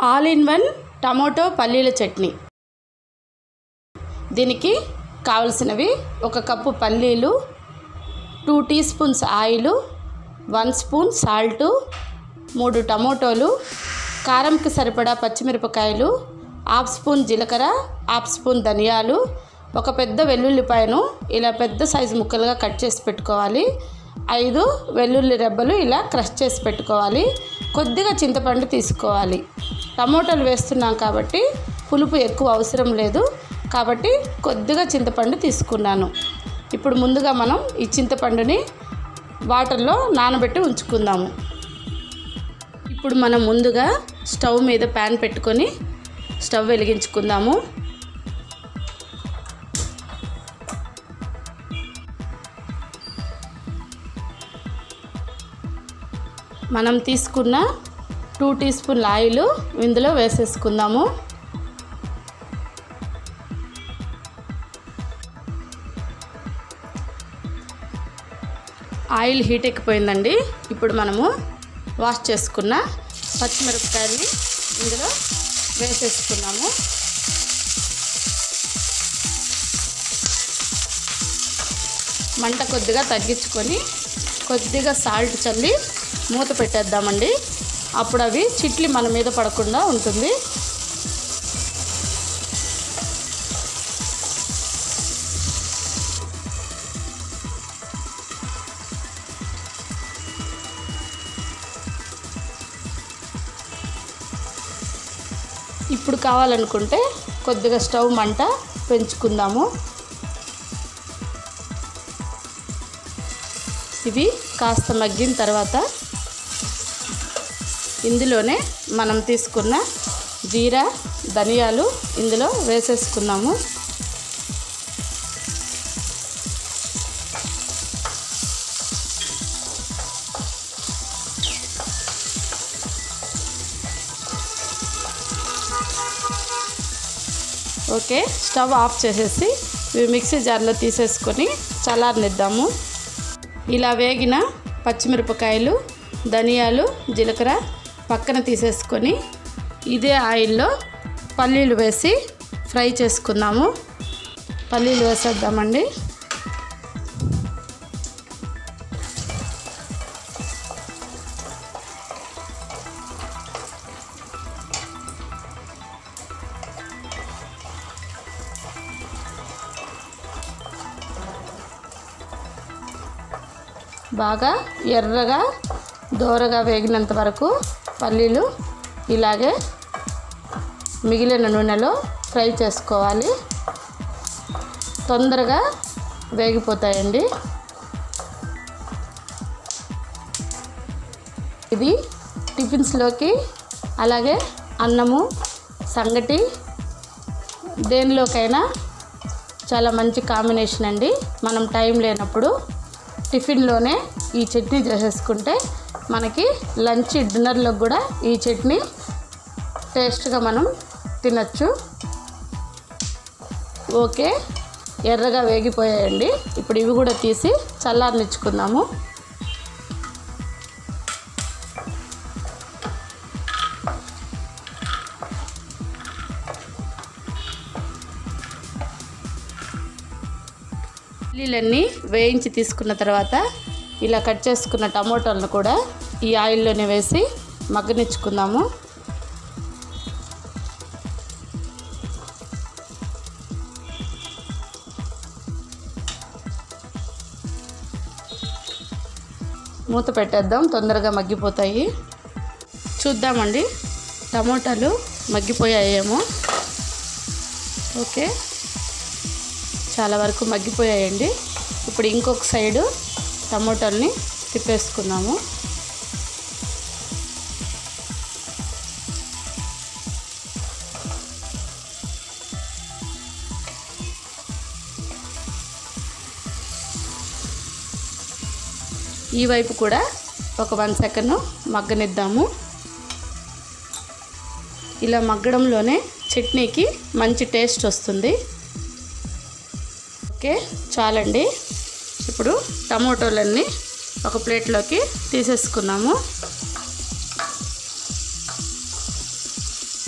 all in one tomato పల్లీల చట్నీ దీనికి కావలసినవి ఒక కప్పు పల్లీలు two tea spoons oil one spoon salt మూడు టమోటోలు కారంకి సరిపడా పచ్చిమిరపకాయలు హాఫ్ స్పూన్ జీలకర్ర హాఫ్ స్పూన్ ధనియాలు ఒక పెద్ద వెల్లుల్లిపాయను ఇలా పెద్ద సైజు ముక్కలుగా కట్ చేసి పెట్టుకోవాలి ఐదు వెల్లుల్లి రెబ్బలు ఇలా క్రష్ చేసి పెట్టుకోవాలి కొద్దిగా చింతపండు తీసుకోవాలి టమోటాలు వేస్తున్నాం కాబట్టి పులుపు ఎక్కువ అవసరం లేదు కాబట్టి కొద్దిగా చింతపండు తీసుకున్నాను ఇప్పుడు ముందుగా మనం ఈ చింతపండుని వాటర్లో నానబెట్టి ఉంచుకుందాము ఇప్పుడు మనం ముందుగా స్టవ్ మీద ప్యాన్ పెట్టుకొని స్టవ్ వెలిగించుకుందాము మనం తీసుకున్న టూ టీ స్పూన్ల ఆయిల్ ఇందులో వేసేసుకుందాము ఆయిల్ హీట్ ఎక్కిపోయిందండి ఇప్పుడు మనము వాష్ చేసుకున్న పచ్చిమిరపకాయల్ని ఇందులో వేసేసుకున్నాము మంట కొద్దిగా తగ్గించుకొని కొద్దిగా సాల్ట్ చల్లి మూత పెట్టేద్దామండి అప్పుడు అవి చిట్లి మన మీద పడకుండా ఉంటుంది ఇప్పుడు కావాలనుకుంటే కొద్దిగా స్టవ్ మంట పెంచుకుందాము ఇవి కాస్త మగ్గిన తర్వాత ఇందులోనే మనం తీసుకున్న జీరా ధనియాలు ఇందులో వేసేసుకున్నాము ఓకే స్టవ్ ఆఫ్ చేసేసి ఇవి మిక్సీ జార్లో తీసేసుకొని చల్లారనిద్దాము ఇలా వేగిన పచ్చిమిరపకాయలు ధనియాలు జీలకర్ర పక్కన తీసేసుకొని ఇదే ఆయిల్లో పల్లీలు వేసి ఫ్రై చేసుకుందాము పల్లీలు వేసేద్దామండి బాగా ఎర్రగా దోరగా వేగినంత వరకు పల్లీలు ఇలాగే మిగిలిన నూనెలో ఫ్రై చేసుకోవాలి తొందరగా వేగిపోతాయండి ఇది టిఫిన్స్లోకి అలాగే అన్నము సంగటి దేనిలోకైనా చాలా మంచి కాంబినేషన్ అండి మనం టైం లేనప్పుడు టిఫిన్లోనే ఈ చట్నీ చేసేసుకుంటే మనకి లంచ్ డిన్నర్లో కూడా ఈ చట్నీ టేస్ట్గా మనం తినచ్చు ఓకే ఎర్రగా వేగిపోయాయండి ఇప్పుడు ఇవి కూడా తీసి చల్లారనిచ్చుకుందాము ఉల్లిలన్నీ వేయించి తీసుకున్న తర్వాత ఇలా కట్ చేసుకున్న టమోటాలను కూడా ఈ ఆయిల్లోనే వేసి మగ్గనిచ్చుకుందాము మూత పెట్టేద్దాం తొందరగా మగ్గిపోతాయి చూద్దామండి టమోటాలు మగ్గిపోయాయేమో ఓకే చాలా వరకు మగ్గిపోయాయండి ఇప్పుడు ఇంకొక సైడు టమోటాల్ని తిప్పేసుకున్నాము ఈ వైపు కూడా ఒక వన్ సెకండ్ మగ్గనిద్దాము ఇలా మగ్గడంలోనే చట్నీకి మంచి టేస్ట్ వస్తుంది ఓకే చాలండి ఇప్పుడు టమోటోలన్నీ ఒక ప్లేట్లోకి తీసేసుకున్నాము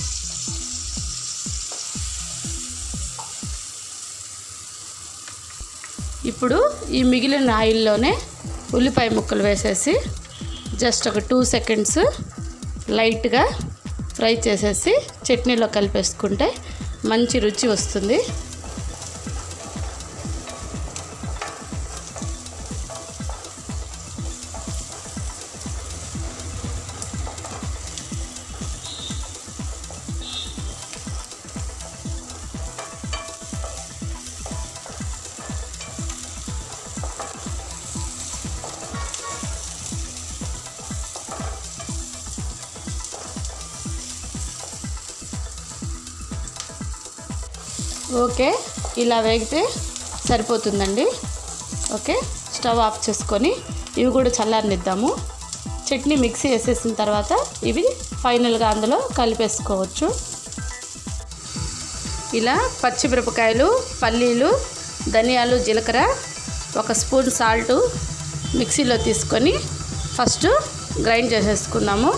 ఇప్పుడు ఈ మిగిలిన ఆయిల్లోనే ఉల్లిపాయ ముక్కలు వేసేసి జస్ట్ ఒక టూ సెకండ్స్ లైట్గా ఫ్రై చేసేసి చట్నీలో కలిపేసుకుంటే మంచి రుచి వస్తుంది ఓకే ఇలా వేగితే సరిపోతుందండి ఓకే స్టవ్ ఆఫ్ చేసుకొని ఇవి కూడా చల్లారనిద్దాము చట్నీ మిక్సీ వేసేసిన తర్వాత ఇవి ఫైనల్గా అందులో కలిపేసుకోవచ్చు ఇలా పచ్చిమిరపకాయలు పల్లీలు ధనియాలు జీలకర్ర ఒక స్పూన్ సాల్ట్ మిక్సీలో తీసుకొని ఫస్ట్ గ్రైండ్ చేసేసుకుందాము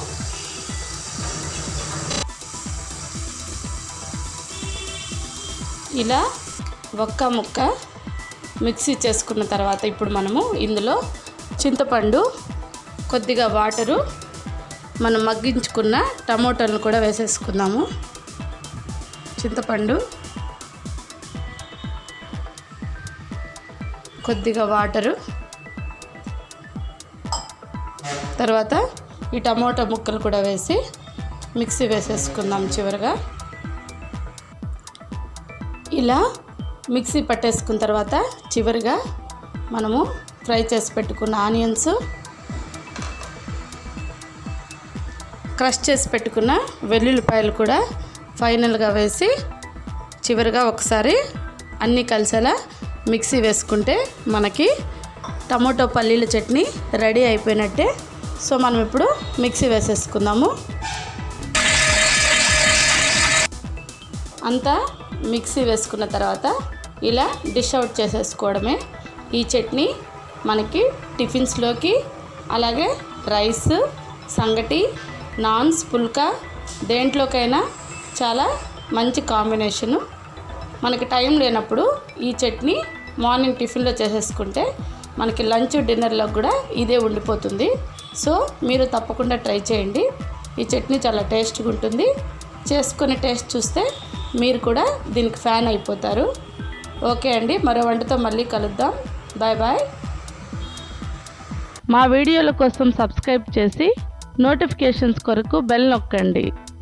ఇలా ఒక్క ముక్క మిక్సీ చేసుకున్న తర్వాత ఇప్పుడు మనము ఇందులో చింతపండు కొద్దిగా వాటరు మనం మగ్గించుకున్న టమోటాలను కూడా వేసేసుకుందాము చింతపండు కొద్దిగా వాటరు తర్వాత ఈ టమోటా ముక్కలు కూడా వేసి మిక్సీ వేసేసుకుందాం చివరిగా ఇలా మిక్సీ పట్టేసుకున్న తర్వాత చివరిగా మనము ఫ్రై చేసి పెట్టుకున్న ఆనియన్స్ క్రష్ చేసి పెట్టుకున్న వెల్లుల్లిపాయలు కూడా ఫైనల్గా వేసి చివరిగా ఒకసారి అన్నీ కలిసేలా మిక్సీ వేసుకుంటే మనకి టమోటో పల్లీల చట్నీ రెడీ అయిపోయినట్టే సో మనం ఇప్పుడు మిక్సీ వేసేసుకుందాము అంతా మిక్సీ వేసుకున్న తర్వాత ఇలా డిష్ అవుట్ చేసేసుకోవడమే ఈ చట్నీ మనకి టిఫిన్స్లోకి అలాగే రైస్ సంగటి నాన్స్ పుల్కా దేంట్లోకైనా చాలా మంచి కాంబినేషను మనకి టైం లేనప్పుడు ఈ చట్నీ మార్నింగ్ టిఫిన్లో చేసేసుకుంటే మనకి లంచ్ డిన్నర్లో కూడా ఇదే ఉండిపోతుంది సో మీరు తప్పకుండా ట్రై చేయండి ఈ చట్నీ చాలా టేస్ట్గా ఉంటుంది చేసుకునే టేస్ట్ చూస్తే మీరు కూడా దీనికి ఫ్యాన్ అయిపోతారు ఓకే అండి మరో వంటతో మళ్ళీ కలుద్దాం బాయ్ బాయ్ మా వీడియోల కోసం సబ్స్క్రైబ్ చేసి నోటిఫికేషన్స్ కొరకు బెల్ నొక్కండి